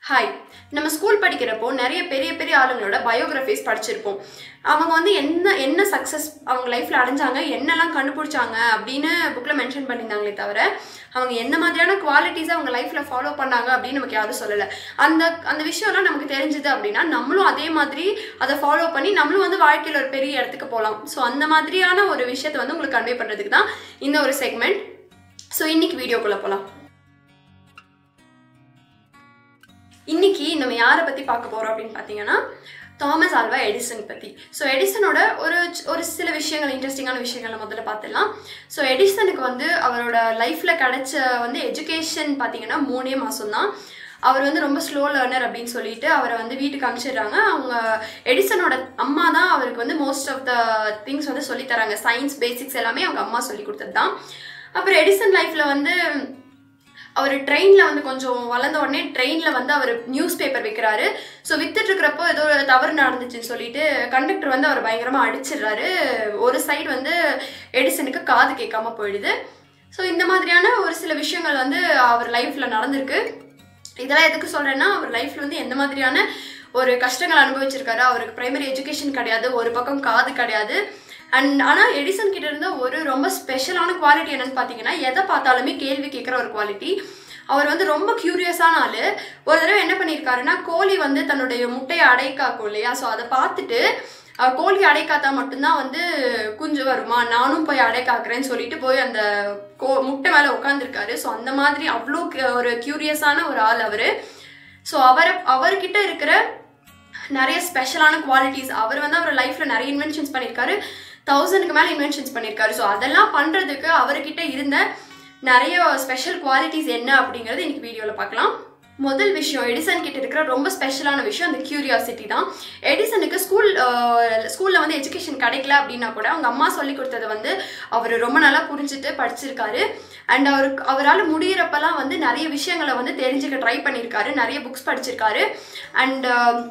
hi நம்ம school படிக்கிறப்போ நிறைய பெரிய பெரிய ஆளுங்களோட பயோகிராஃபிஸ் படிச்சிருப்போம் அவங்க வந்து என்ன என்ன சக்ஸஸ் அவங்க லைஃப்பில் அடைஞ்சாங்க என்னெல்லாம் கண்டுபிடிச்சாங்க அப்படின்னு புக்கில் மென்ஷன் பண்ணியிருந்தாங்களே தவிர அவங்க என்ன மாதிரியான குவாலிட்டிஸை அவங்க லைஃப்பில் ஃபாலோ பண்ணாங்க அப்படின்னு நமக்கு யாரும் சொல்லலை அந்த அந்த விஷயம்லாம் நமக்கு தெரிஞ்சுது அப்படின்னா நம்மளும் அதே மாதிரி அதை ஃபாலோ பண்ணி நம்மளும் வந்து வாழ்க்கையில் ஒரு பெரிய இடத்துக்கு போகலாம் ஸோ அந்த மாதிரியான ஒரு விஷயத்தை வந்து உங்களுக்கு கன்வே பண்ணுறதுக்கு தான் இந்த ஒரு செக்மெண்ட் ஸோ இன்னைக்கு வீடியோக்குள்ளே போகலாம் இன்னைக்கு நம்ம யாரை பற்றி பார்க்க போகிறோம் அப்படின்னு பார்த்தீங்கன்னா தாமஸ் ஆல்வா எடிசன் பற்றி ஸோ எடிசனோட ஒரு ஒரு சில விஷயங்கள் இன்ட்ரெஸ்டிங்கான விஷயங்களை முதல்ல பார்த்துடலாம் ஸோ எடிசனுக்கு வந்து அவரோட லைஃப்பில் கிடைச்ச வந்து எஜுகேஷன் பார்த்தீங்கன்னா மூணே மாதம் தான் அவர் வந்து ரொம்ப ஸ்லோ லேர்னர் அப்படின்னு சொல்லிட்டு அவரை வந்து வீட்டுக்கு அனுப்பிச்சிடுறாங்க அவங்க எடிசனோட அம்மா தான் அவருக்கு வந்து மோஸ்ட் ஆஃப் த திங்ஸ் வந்து சொல்லி தராங்க சயின்ஸ் பேசிக்ஸ் எல்லாமே அவங்க அம்மா சொல்லி கொடுத்தது தான் அப்புறம் எடிசன் லைஃப்பில் வந்து அவர் ட்ரெயினில் வந்து கொஞ்சம் வளர்ந்த உடனே ட்ரெயினில் வந்து அவர் நியூஸ் பேப்பர் விற்கிறாரு ஸோ வித்துட்டு இருக்கிறப்போ ஏதோ ஒரு தவறு நடந்துச்சுன்னு சொல்லிட்டு கண்டக்டர் வந்து அவர் பயங்கரமாக அடிச்சிடுறாரு ஒரு சைடு வந்து எடிசனுக்கு காது கேட்காம போயிடுது ஸோ இந்த மாதிரியான ஒரு சில விஷயங்கள் வந்து அவர் லைஃப்பில் நடந்திருக்கு இதெல்லாம் எதுக்கு சொல்கிறேன்னா அவர் லைஃப்பில் வந்து எந்த மாதிரியான ஒரு கஷ்டங்கள் அனுபவிச்சிருக்காரு அவருக்கு பிரைமரி எஜுகேஷன் கிடையாது ஒரு பக்கம் காது கிடையாது அண்ட் ஆனால் எடிசன் கிட்ட இருந்த ஒரு ரொம்ப ஸ்பெஷலான குவாலிட்டி என்னன்னு பார்த்தீங்கன்னா எதை பார்த்தாலுமே கேள்வி கேட்குற ஒரு குவாலிட்டி அவர் வந்து ரொம்ப க்யூரியஸான ஆள் ஒரு தடவை என்ன பண்ணியிருக்காருன்னா கோழி வந்து தன்னுடைய முட்டையை அடைக்காக்கும் இல்லையா ஸோ அதை பார்த்துட்டு கோழி அடைக்காத்தா மட்டும்தான் வந்து குஞ்சு வருமா நானும் போய் அடைக்காக்குறேன்னு சொல்லிட்டு போய் அந்த கோ முட்டை மேலே உட்காந்துருக்காரு ஸோ அந்த மாதிரி அவ்வளோ ஒரு க்யூரியஸான ஒரு ஆள் அவர் ஸோ அவரை அவர்கிட்ட இருக்கிற நிறைய ஸ்பெஷலான குவாலிட்டிஸ் அவர் வந்து அவர் லைஃப்பில் நிறைய இன்வென்ஷன்ஸ் பண்ணியிருக்காரு தௌசண்ட்க்கு மேலே இன்வென்ஷன்ஸ் பண்ணியிருக்காரு ஸோ அதெல்லாம் பண்ணுறதுக்கு அவர்கிட்ட இருந்த நிறைய ஸ்பெஷல் குவாலிட்டிஸ் என்ன அப்படிங்கிறது இன்னைக்கு வீடியோவில் பார்க்கலாம் முதல் விஷயம் எடிசன் கிட்ட இருக்கிற ரொம்ப ஸ்பெஷலான விஷயம் அந்த கியூரியாசிட்டி தான் எடிசனுக்கு ஸ்கூல் ஸ்கூலில் வந்து எஜுகேஷன் கிடைக்கல அப்படின்னா கூட அவங்க அம்மா சொல்லி கொடுத்ததை வந்து அவர் ரொம்ப நல்லா புரிஞ்சுட்டு படிச்சிருக்காரு அண்ட் அவருக்கு அவரால் முடியிறப்பெல்லாம் வந்து நிறைய விஷயங்களை வந்து தெரிஞ்சுக்க ட்ரை பண்ணியிருக்காரு நிறைய புக்ஸ் படிச்சிருக்காரு அண்ட்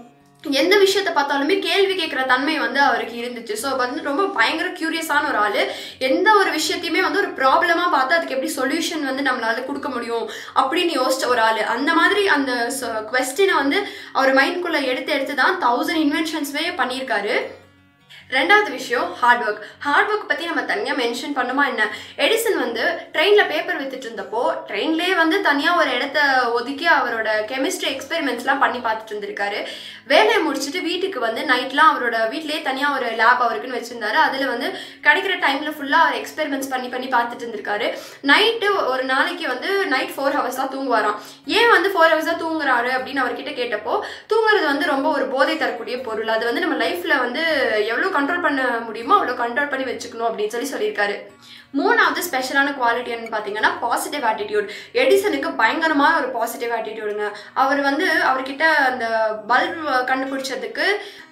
எந்த விஷயத்த பார்த்தாலுமே கேள்வி கேட்குற தன்மை வந்து அவருக்கு இருந்துச்சு ஸோ வந்து ரொம்ப பயங்கர க்யூரியஸான ஒரு ஆள் எந்த ஒரு விஷயத்தையுமே வந்து ஒரு ப்ராப்ளமாக பார்த்து அதுக்கு எப்படி சொல்யூஷன் வந்து நம்மளால கொடுக்க முடியும் அப்படின்னு யோசிச்ச ஒரு ஆள் அந்த மாதிரி அந்த கொஸ்டினை வந்து அவர் மைண்ட்குள்ளே எடுத்து எடுத்து தான் தௌசண்ட் இன்வென்ஷன்ஸ்மே பண்ணியிருக்காரு ரெண்டாவது விஷயம் ஹார்ட் ஒர்க் ஹார்ட் ஒர்க் பற்றி நம்ம தனியாக மென்ஷன் பண்ணுமா என்ன எடிசன் வந்து ட்ரெயினில் பேப்பர் வித்துட்டு இருந்தப்போ ட்ரெயின்லேயே வந்து தனியாக ஒரு இடத்த ஒதுக்கி அவரோட கெமிஸ்ட்ரி எக்ஸ்பெரிமெண்ட்ஸ்லாம் பண்ணி பார்த்துட்டு இருந்திருக்காரு வேலையை முடிச்சுட்டு வீட்டுக்கு வந்து நைட்லாம் அவரோட வீட்லேயே தனியாக ஒரு லேப் அவருக்குன்னு வச்சுருந்தாரு அதில் வந்து கிடைக்கிற டைமில் ஃபுல்லாக அவர் எக்ஸ்பெரிமெண்ட்ஸ் பண்ணி பண்ணி பார்த்துட்டு இருந்திருக்காரு நைட்டு ஒரு நாளைக்கு வந்து நைட் ஃபோர் ஹவர்ஸ் தான் தூங்குவாராம் ஏன் வந்து ஃபோர் ஹவர்ஸ் தான் தூங்குறாரு அப்படின்னு அவர்கிட்ட கேட்டப்போ தூங்குறது வந்து ரொம்ப ஒரு போதை தரக்கூடிய பொருள் அது வந்து நம்ம லைஃப்பில் வந்து எவ்வளோ கண்ட்ரோல் பண்ண முடியுமோ அவ்வளோ கண்ட்ரோல் பண்ணி வச்சுக்கணும் அப்படின்னு சொல்லி சொல்லியிருக்காரு மூணாவது ஸ்பெஷலான குவாலிட்டி என்னன்னு பார்த்தீங்கன்னா பாசிட்டிவ் ஆட்டிடியூட் எடிசனுக்கு பயங்கரமான ஒரு பாசிட்டிவ் ஆட்டிடியூடுங்க அவர் வந்து அவர்கிட்ட அந்த பல்ப் கண்டுபிடிச்சதுக்கு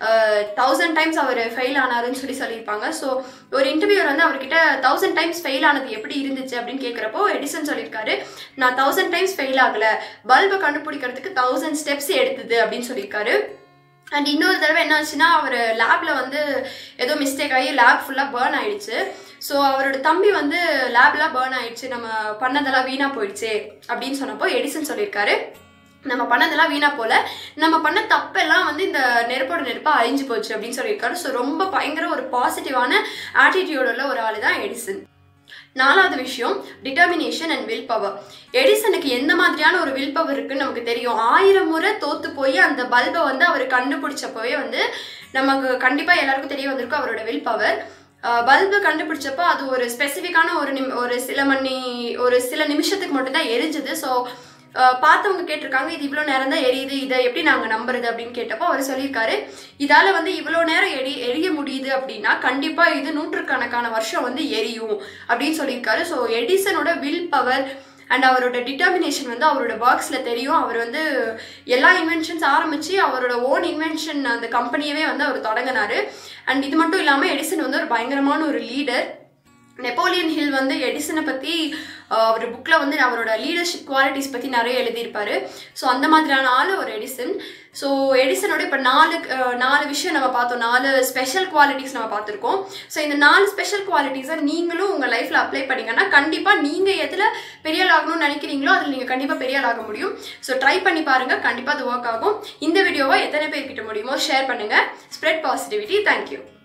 தௌசண்ட் டைம்ஸ் அவர் ஃபெயில் ஆனாருன்னு சொல்லி சொல்லியிருப்பாங்க ஸோ ஒரு இன்டர்வியூர் வந்து அவர்கிட்ட தௌசண்ட் டைம்ஸ் ஃபெயில் ஆனது எப்படி இருந்துச்சு அப்படின்னு கேட்குறப்போ எடிசன் சொல்லியிருக்காரு நான் தௌசண்ட் டைம்ஸ் ஃபெயில் ஆகலை பல்பை கண்டுபிடிக்கிறதுக்கு தௌசண்ட் ஸ்டெப்ஸ் எடுத்தது அப்படின்னு சொல்லியிருக்காரு அண்ட் இன்னொரு தடவை என்ன ஆச்சுன்னா அவர் லேபில் வந்து ஏதோ மிஸ்டேக் ஆகி லேப் ஃபுல்லாக பேர்ன் ஆயிடுச்சு ஸோ அவரோட தம்பி வந்து லேப்லாம் பேர்ன் ஆயிடுச்சு நம்ம பண்ணதெல்லாம் வீணாக போயிடுச்சு அப்படின்னு சொன்னப்போ எடிசன் சொல்லியிருக்காரு நம்ம பண்ணதெல்லாம் வீணா போல நம்ம பண்ண தப்பெல்லாம் வந்து இந்த நெருப்போட நெருப்பாக அழிஞ்சு போச்சு அப்படின்னு சொல்லியிருக்காரு ஸோ ரொம்ப பயங்கர ஒரு பாசிட்டிவான ஆட்டிடியூட் உள்ள ஒரு ஆள் தான் எடிசன் நாலாவது விஷயம் டிட்டர்மினேஷன் அண்ட் வில் பவர் எடிசனுக்கு எந்த மாதிரியான ஒரு வில் பவர் இருக்குன்னு நமக்கு தெரியும் ஆயிரம் முறை தோத்து போய் அந்த பல்பை வந்து அவர் கண்டுபிடிச்சப்பவே வந்து நமக்கு கண்டிப்பாக எல்லாருக்கும் தெரிய வந்திருக்கும் அவரோட வில் பவர் பல்பு கண்டுபிடிச்சப்போ அது ஒரு ஸ்பெசிஃபிக்கான ஒரு நிம் ஒரு சில மணி ஒரு சில நிமிஷத்துக்கு மட்டும்தான் எரிஞ்சுது ஸோ பார்த்தவங்க கேட்டிருக்காங்க இது இவ்வளோ நேரம் தான் எரியுது இதை எப்படி நாங்கள் நம்புறது அப்படின்னு கேட்டப்போ அவர் சொல்லியிருக்காரு இதால் வந்து இவ்வளோ நேரம் எரி எரிய முடியுது அப்படின்னா கண்டிப்பாக இது நூற்றுக்கணக்கான வருஷம் வந்து எரியும் அப்படின்னு சொல்லியிருக்காரு ஸோ எடிசனோட வில் பவர் அண்ட் அவரோட டிட்டர்மினேஷன் வந்து அவரோட ஒர்க்ஸில் தெரியும் அவர் வந்து எல்லா இன்வென்ஷன்ஸ் ஆரம்பித்து அவரோட ஓன் இன்வென்ஷன் அந்த கம்பெனியவே வந்து அவர் தொடங்கினார் அண்ட் இது மட்டும் இல்லாமல் எடிசன் வந்து ஒரு பயங்கரமான ஒரு லீடர் நெப்போலியன் ஹில் வந்து எடிசனை பற்றி அவர் புக்கில் வந்து அவரோட லீடர்ஷிப் குவாலிட்டிஸ் பற்றி நிறைய எழுதியிருப்பாரு ஸோ அந்த மாதிரியான ஆள் ஒரு எடிசன் ஸோ எடிசனோட இப்போ நாலு அஹ், நாலு விஷயம் நம்ம பார்த்தோம் நாலு ஸ்பெஷல் குவாலிட்டிஸ் நம்ம பார்த்துருக்கோம் ஸோ இந்த நாலு ஸ்பெஷல் குவாலிட்டிஸை நீங்களும் உங்கள் லைஃப்பில் அப்ளை பண்ணீங்கன்னா கண்டிப்பாக நீங்கள் எதில் பெரிய ஆள் ஆகணும்னு நினைக்கிறீங்களோ அதில் நீங்கள் கண்டிப்பாக பெரிய ஆள் ஆக முடியும் ஸோ ட்ரை பண்ணி பாருங்கள் கண்டிப்பாக அது ஒர்க் ஆகும் இந்த வீடியோவை எத்தனை பேர்கிட்ட முடியுமோ ஷேர் பண்ணுங்கள் ஸ்ப்ரெட் பாசிட்டிவிட்டி தேங்க்யூ